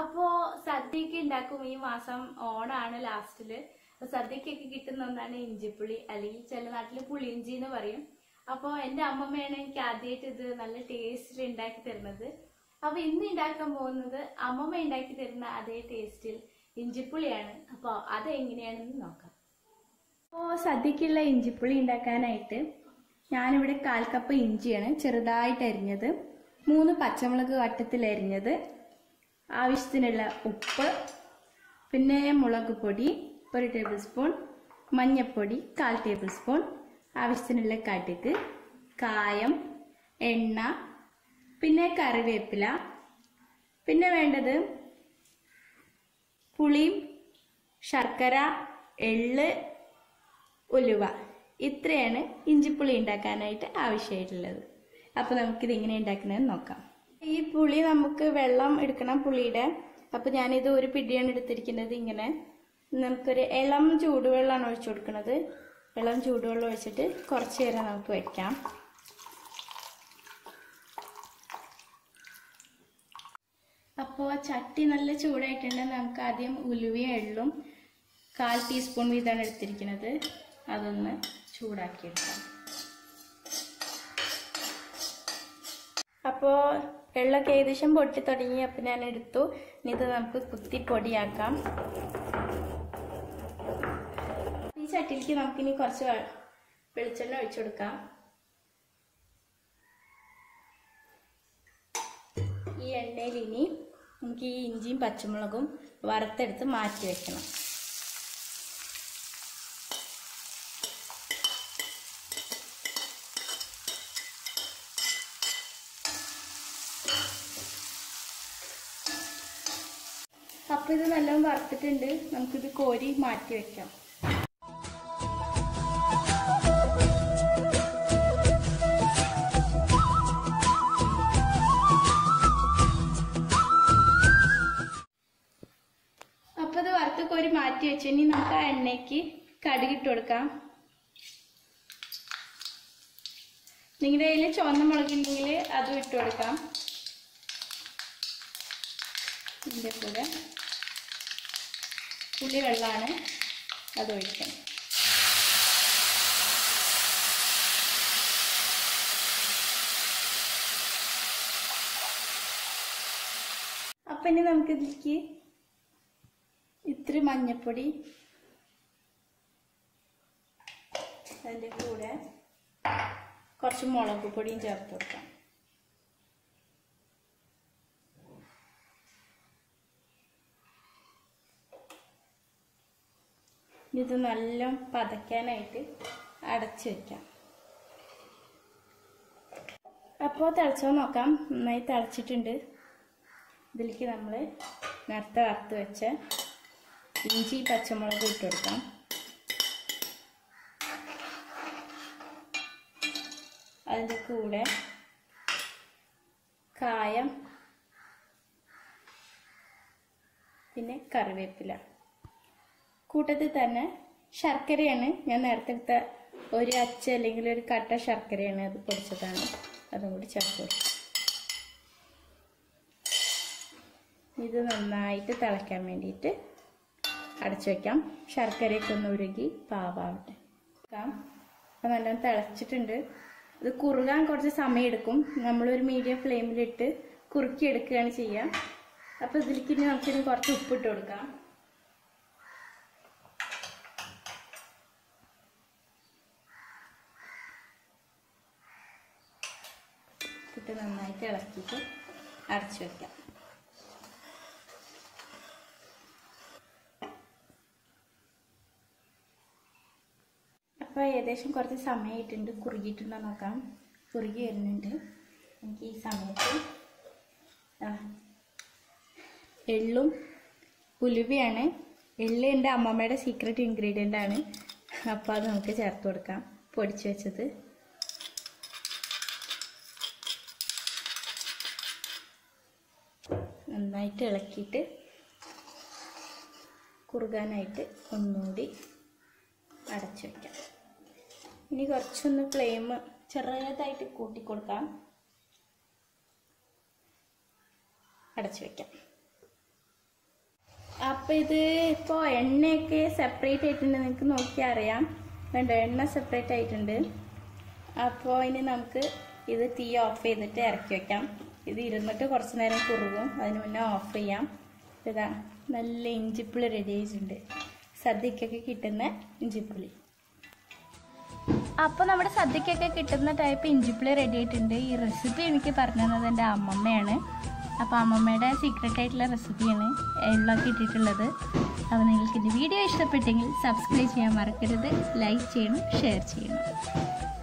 അപ്പോ സദ്യക്ക് ഉണ്ടാക്കും ഈ മാസം ഓണാണ് ലാസ്റ്റില് അപ്പൊ സദ്യക്കൊക്കെ കിട്ടുന്ന ഒന്നാണ് ഇഞ്ചിപ്പുളി അല്ലെങ്കിൽ ചില നാട്ടില് പുളിയിഞ്ചി എന്ന് പറയും അപ്പോ എന്റെ അമ്മമ്മയാണ് എനിക്ക് ആദ്യമായിട്ട് ഇത് നല്ല ടേസ്റ്റിൽ ഉണ്ടാക്കി തരുന്നത് അപ്പൊ ഇന്ന് ഉണ്ടാക്കാൻ പോകുന്നത് അമ്മമ്മ ഉണ്ടാക്കി തരുന്ന അതേ ടേസ്റ്റിൽ ഇഞ്ചിപ്പുളിയാണ് അപ്പോൾ അത് എങ്ങനെയാണെന്ന് നോക്കാം അപ്പോൾ സദ്യക്കുള്ള ഇഞ്ചിപ്പുളി ഉണ്ടാക്കാനായിട്ട് ഞാനിവിടെ കാൽ കപ്പ് ഇഞ്ചിയാണ് ചെറുതായിട്ട് അരിഞ്ഞത് മൂന്ന് പച്ചമുളക് വട്ടത്തിൽ അരിഞ്ഞത് ആവശ്യത്തിനുള്ള ഉപ്പ് പിന്നെ മുളക് പൊടി ഒരു ടേബിൾ സ്പൂൺ മഞ്ഞൾപ്പൊടി കാൽ ടേബിൾ സ്പൂൺ ആവശ്യത്തിനുള്ള കടുക് കായം എണ്ണ പിന്നെ കറിവേപ്പില പിന്നെ വേണ്ടത് പുളിയും ശർക്കര എള്ള് ഉലുവ ഇത്രയാണ് ഇഞ്ചിപ്പുളി ഉണ്ടാക്കാനായിട്ട് ആവശ്യമായിട്ടുള്ളത് അപ്പോൾ നമുക്കിത് എങ്ങനെ ഉണ്ടാക്കുന്നത് നോക്കാം ഈ പുളി നമുക്ക് വെള്ളം എടുക്കണം പുളിയുടെ അപ്പോൾ ഞാനിത് ഒരു പിടിയാണ് എടുത്തിരിക്കുന്നത് ഇങ്ങനെ നമുക്കൊരു ഇളം ചൂടുവെള്ളമാണ് ഒഴിച്ചു കൊടുക്കുന്നത് ഇളം ചൂടുവെള്ളം ഒഴിച്ചിട്ട് കുറച്ച് നേരം നമുക്ക് വെക്കാം അപ്പോൾ ചട്ടി നല്ല ചൂടായിട്ടുണ്ട് നമുക്ക് ആദ്യം ഉലുവയും എള്ളും കാൽ ടീസ്പൂൺ വീതമാണ് എടുത്തിരിക്കുന്നത് അതൊന്ന് ചൂടാക്കിയെടുക്കാം അപ്പോൾ എള്ളൊക്കെ ഏകദേശം പൊട്ടി തുടങ്ങി അപ്പം ഞാൻ എടുത്തു ഇനി ഇത് നമുക്ക് കുത്തി പൊടിയാക്കാം ഈ ചട്ടിയിലേക്ക് നമുക്കിനി കുറച്ച് വെ- വെളിച്ചെണ്ണ ഒഴിച്ചു കൊടുക്കാം ഈ എണ്ണയിൽ ഇനി നമുക്ക് ഈ ഇഞ്ചിയും പച്ചമുളകും വറുത്തെടുത്ത് മാറ്റി വെക്കണം അപ്പോൾ ഇത് നല്ലോണം വറുത്തിട്ടുണ്ട് നമുക്കിത് കോരി മാറ്റി വെക്കാം അപ്പോൾ ഇത് വറുത്ത് കോരി മാറ്റി വെച്ചു ഇനി നമുക്ക് ആ എണ്ണയ്ക്ക് കടുകിട്ട് കൊടുക്കാം നിങ്ങളുടെ കയ്യിൽ ചുവന്ന മുളകുണ്ടെങ്കിൽ അതും ഇട്ട് കൊടുക്കാം ഇതിൻ്റെ കൂടെ പുളി വെള്ളമാണ് അത് ഒഴിക്കണം അപ്പം ഇനി നമുക്കിതിലേക്ക് ഇത്തിരി മഞ്ഞപ്പൊടി അതിൻ്റെ കൂടെ കുറച്ച് മുളക് പൊടിയും ചേർത്ത് കൊടുക്കാം ഇത് നല്ല പതയ്ക്കാനായിട്ട് അടച്ചു വെക്കാം അപ്പോൾ തിളച്ചോ നോക്കാം നന്നായി തിളച്ചിട്ടുണ്ട് ഇതിലേക്ക് നമ്മൾ നേരത്തെ വറുത്ത് വെച്ച ഇഞ്ചി പച്ചമുളക് ഇട്ട് കൊടുക്കാം അതിൻ്റെ കൂടെ കായം പിന്നെ കറിവേപ്പില കൂട്ടത്തിൽ തന്നെ ശർക്കരയാണ് ഞാൻ നേരത്തെ എടുത്ത ഒരു അച്ച അല്ലെങ്കിൽ ഒരു കട്ട ശർക്കരയാണ് അത് പൊടിച്ചതാണ് അതും കൂടി ചേർത്ത് കൊടുക്കും ഇത് നന്നായിട്ട് തിളയ്ക്കാൻ വേണ്ടിയിട്ട് അടച്ചു വയ്ക്കാം ശർക്കരയൊക്കെ ഒന്ന് ഉരുകി പാവാവട്ടെ അപ്പം നല്ലോണം തിളച്ചിട്ടുണ്ട് ഇത് കുറുകാൻ കുറച്ച് സമയം എടുക്കും നമ്മളൊരു മീഡിയം ഫ്ലെയിമിലിട്ട് കുറുക്കി എടുക്കുകയാണ് ചെയ്യുക അപ്പോൾ ഇതിലേക്ക് ഇനി നമുക്കിനി കുറച്ച് ഉപ്പിട്ട് കൊടുക്കാം ഇട്ട് നന്നായിട്ട് ഇളക്കിയിട്ട് അടച്ചു വെക്കാം അപ്പോൾ ഏകദേശം കുറച്ച് സമയമായിട്ടുണ്ട് കുറുകിയിട്ടുണ്ടോ നോക്കാം കുറുകി വരുന്നുണ്ട് എനിക്ക് ഈ സമയത്ത് ആ, എള്ളും ഉലുവയാണ് എള്ള് എൻ്റെ അമ്മമ്മയുടെ സീക്രട്ട് ഇൻഗ്രീഡിയൻ്റ് ആണ് അപ്പോൾ അത് നമുക്ക് ചേർത്ത് കൊടുക്കാം പൊടിച്ചു വെച്ചത് നന്നായിട്ട് ഇളക്കിയിട്ട് കുറുകാനായിട്ട് ഒന്നുകൂടി അടച്ചു വയ്ക്കാം ഇനി കുറച്ചൊന്ന് ഫ്ലെയിം ചെറുതായിട്ട് കൂട്ടി കൊടുക്കാം അടച്ചു വയ്ക്കാം അപ്പോൾ ഇത് ഇപ്പോൾ എണ്ണയൊക്കെ സെപ്പറേറ്റ് ആയിട്ടുണ്ട് നിങ്ങൾക്ക് നോക്കിയാൽ അറിയാം വേണ്ട എണ്ണ സെപ്പറേറ്റ് ആയിട്ടുണ്ട് അപ്പോൾ ഇനി നമുക്ക് ഇത് തീ ഓഫ് ചെയ്തിട്ട് ഇറക്കി വെക്കാം ഇത് ഇരുന്നിട്ട് കുറച്ച് നേരം കുറുകും അതിന് മുന്നേ ഓഫ് ചെയ്യാം ഇതാ നല്ല ഇഞ്ചിപ്പുളി റെഡി ആയിട്ടുണ്ട് സദ്യക്കൊക്കെ കിട്ടുന്ന ഇഞ്ചിപ്പുളി അപ്പോൾ നമ്മുടെ സദ്യക്കൊക്കെ കിട്ടുന്ന ടൈപ്പ് ഇഞ്ചിപ്പുളി റെഡി ആയിട്ടുണ്ട് ഈ റെസിപ്പി എനിക്ക് പറഞ്ഞു തന്നത് എൻ്റെ അമ്മമ്മയാണ് അപ്പോൾ അമ്മമ്മയുടെ സീക്രട്ട് ആയിട്ടുള്ള റെസിപ്പിയാണ് എള്ളൊക്കെ ഇട്ടിട്ടുള്ളത് അപ്പോൾ നിങ്ങൾക്ക് എൻ്റെ വീഡിയോ ഇഷ്ടപ്പെട്ടെങ്കിൽ സബ്സ്ക്രൈബ് ചെയ്യാൻ മറക്കരുത് ലൈക്ക് ചെയ്യണം ഷെയർ ചെയ്യണം